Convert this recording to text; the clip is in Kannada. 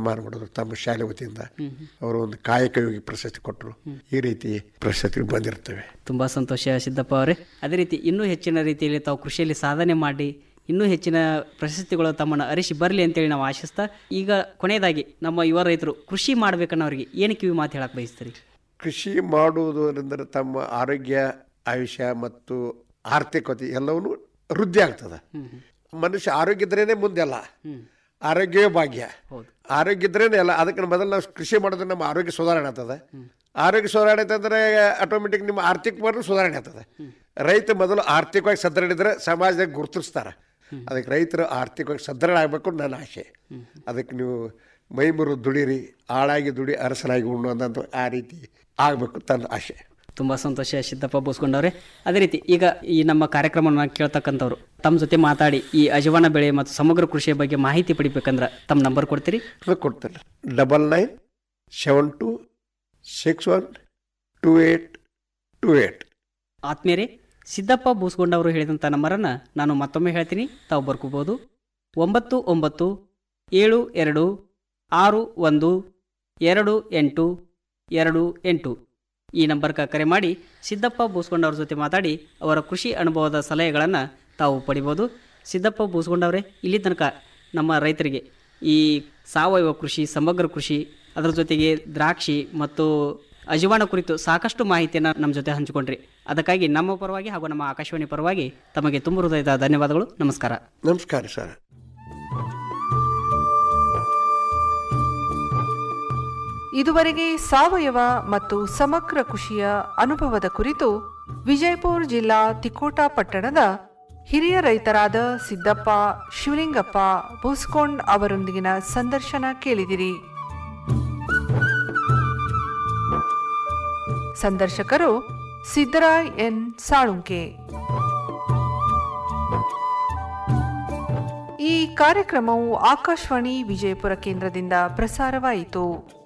ಸನ್ಮಾನ ಮಾಡಿದ್ರು ತಮ್ಮ ಶಾಲೆ ವತಿಯಿಂದ ಅವರು ಒಂದು ಕಾಯಕ ಯೋಗಿ ಪ್ರಶಸ್ತಿ ಕೊಟ್ಟರು ಈ ರೀತಿ ಪ್ರಶಸ್ತಿಗಳು ಬಂದಿರ್ತವೆ ತುಂಬ ಸಂತೋಷ ಸಿದ್ದಪ್ಪ ಅವರೇ ಅದೇ ರೀತಿ ಇನ್ನೂ ಹೆಚ್ಚಿನ ರೀತಿಯಲ್ಲಿ ತಾವು ಕೃಷಿಯಲ್ಲಿ ಸಾಧನೆ ಮಾಡಿ ಇನ್ನೂ ಹೆಚ್ಚಿನ ಪ್ರಶಸ್ತಿಗಳು ತಮ್ಮನ್ನು ಅರಿಸಿ ಬರಲಿ ಅಂತೇಳಿ ನಾವು ಆಶಿಸ್ತಾ ಈಗ ಕೊನೆಯದಾಗಿ ನಮ್ಮ ಯುವ ರೈತರು ಕೃಷಿ ಮಾಡ್ಬೇಕನ್ನೋರಿಗೆ ಏನು ಕಿವಿ ಮಾತು ಹೇಳಕ್ಕೆ ಬಯಸ್ತೀರಿ ಕೃಷಿ ಮಾಡುವುದರಿಂದ ತಮ್ಮ ಆರೋಗ್ಯ ಆಯುಷ್ಯ ಮತ್ತು ಆರ್ಥಿಕತೆ ಎಲ್ಲವೂ ವೃದ್ಧಿ ಆಗ್ತದೆ ಮನುಷ್ಯ ಆರೋಗ್ಯ ಇದ್ರೇನೆ ಮುಂದೆಲ್ಲ ಆರೋಗ್ಯವೇ ಭಾಗ್ಯ ಹೌದು. ಆರೋಗ್ಯ ಇದ್ರೇನೆ ಅಲ್ಲ ಅದಕ್ಕೆ ಮೊದಲು ನಾವು ಕೃಷಿ ಮಾಡೋದ್ರೆ ನಮ್ಮ ಆರೋಗ್ಯ ಸುಧಾರಣೆ ಆಗ್ತದೆ ಆರೋಗ್ಯ ಸುಧಾರಣೆ ಆಯ್ತಂದ್ರೆ ಆಟೋಮೆಟಿಕ್ ನಿಮ್ಮ ಆರ್ಥಿಕ ಮಾತ್ರ ಸುಧಾರಣೆ ಆಗ್ತದೆ ರೈತ ಮೊದಲು ಆರ್ಥಿಕವಾಗಿ ಸದೃಢ ಇದ್ರೆ ಸಮಾಜದಾಗ ಗುರುತಿಸ್ತಾರೆ ಅದಕ್ಕೆ ರೈತರು ಆರ್ಥಿಕವಾಗಿ ಸದೃಢ ಆಗಬೇಕು ನನ್ನ ಆಸೆ ಅದಕ್ಕೆ ನೀವು ಮೈಮುರು ದುಡಿರಿ ಆಳಾಗಿ ದುಡಿ ಅರಸನಾಗಿ ಉಣ್ಣು ಅನ್ನೋದು ಆ ರೀತಿ ಆಗಬೇಕು ತನ್ನ ಆಸೆ ತುಂಬ ಸಂತೋಷ ಸಿದ್ದಪ್ಪ ಬೋಸ್ಕೊಂಡವ್ರೆ ಅದೇ ರೀತಿ ಈಗ ಈ ನಮ್ಮ ಕಾರ್ಯಕ್ರಮವನ್ನು ಕೇಳ್ತಕ್ಕಂಥವ್ರು ತಮ್ಮ ಜೊತೆ ಮಾತಾಡಿ ಈ ಅಜವಾನ ಬೆಳೆ ಮತ್ತು ಸಮಗ್ರ ಕೃಷಿಯ ಬಗ್ಗೆ ಮಾಹಿತಿ ಪಡಿಬೇಕಂದ್ರೆ ತಮ್ಮ ನಂಬರ್ ಕೊಡ್ತೀರಿ ಅದು ಕೊಡ್ತೇನೆ double nine seven two six one two eight two eight ಆತ್ಮೀಯರೇ ಸಿದ್ದಪ್ಪ ಬೂಸ್ಗೊಂಡವರು ಹೇಳಿದಂಥ ನಂಬರನ್ನು ನಾನು ಮತ್ತೊಮ್ಮೆ ಹೇಳ್ತೀನಿ ತಾವು ಬರ್ಕೋಬೋದು ಒಂಬತ್ತು ಒಂಬತ್ತು ಏಳು ಎರಡು ಆರು ಒಂದು ಎರಡು ಎಂಟು ಎರಡು ಎಂಟು ಈ ನಂಬರ್ಗೆ ಕರೆ ಮಾಡಿ ಸಿದ್ದಪ್ಪ ಬೂಸ್ಗೊಂಡವ್ರ ಜೊತೆ ಮಾತಾಡಿ ಅವರ ಕೃಷಿ ಅನುಭವದ ಸಲಹೆಗಳನ್ನು ತಾವು ಪಡಿಬೋದು ಸಿದ್ದಪ್ಪ ಬೂಸ್ಗೊಂಡವರೇ ಇಲ್ಲಿ ತನಕ ನಮ್ಮ ರೈತರಿಗೆ ಈ ಸಾವಯವ ಕೃಷಿ ಸಮಗ್ರ ಕೃಷಿ ಅದರ ಜೊತೆಗೆ ದ್ರಾಕ್ಷಿ ಮತ್ತು ಅಜವಾನ ಕುರಿತು ಸಾಕಷ್ಟು ಮಾಹಿತಿಯನ್ನು ನಮ್ಮ ಜೊತೆ ಹಂಚಿಕೊಂಡ್ರಿ ಅದಕ್ಕಾಗಿ ನಮ್ಮ ಪರವಾಗಿ ಹಾಗೂ ನಮ್ಮ ಆಕಾಶವಾಣಿ ಪರವಾಗಿ ತಮಗೆ ತುಂಬ ಹೃದಯದ ಧನ್ಯವಾದಗಳು ನಮಸ್ಕಾರ ನಮಸ್ಕಾರ ಸರ್ ಇದುವರೆಗೆ ಸಾವಯವ ಮತ್ತು ಸಮಗ್ರ ಕೃಷಿಯ ಅನುಭವದ ಕುರಿತು ವಿಜಯಪುರ ಜಿಲ್ಲಾ ತಿಕೋಟಾ ಪಟ್ಟಣದ ಹಿರಿಯ ರೈತರಾದ ಸಿದ್ದಪ್ಪ ಶಿವಲಿಂಗಪ್ಪ ಬೂಸ್ಕೊಂಡ್ ಅವರೊಂದಿಗಿನ ಸಂದರ್ಶನ ಕೇಳಿದಿರಿ ಸಂದರ್ಶಕರು ಸಿದ್ದರಾಯ್ ಎನ್ ಸಾಳುಂಕೆ ಈ ಕಾರ್ಯಕ್ರಮವು ಆಕಾಶವಾಣಿ ವಿಜಯಪುರ ಕೇಂದ್ರದಿಂದ ಪ್ರಸಾರವಾಯಿತು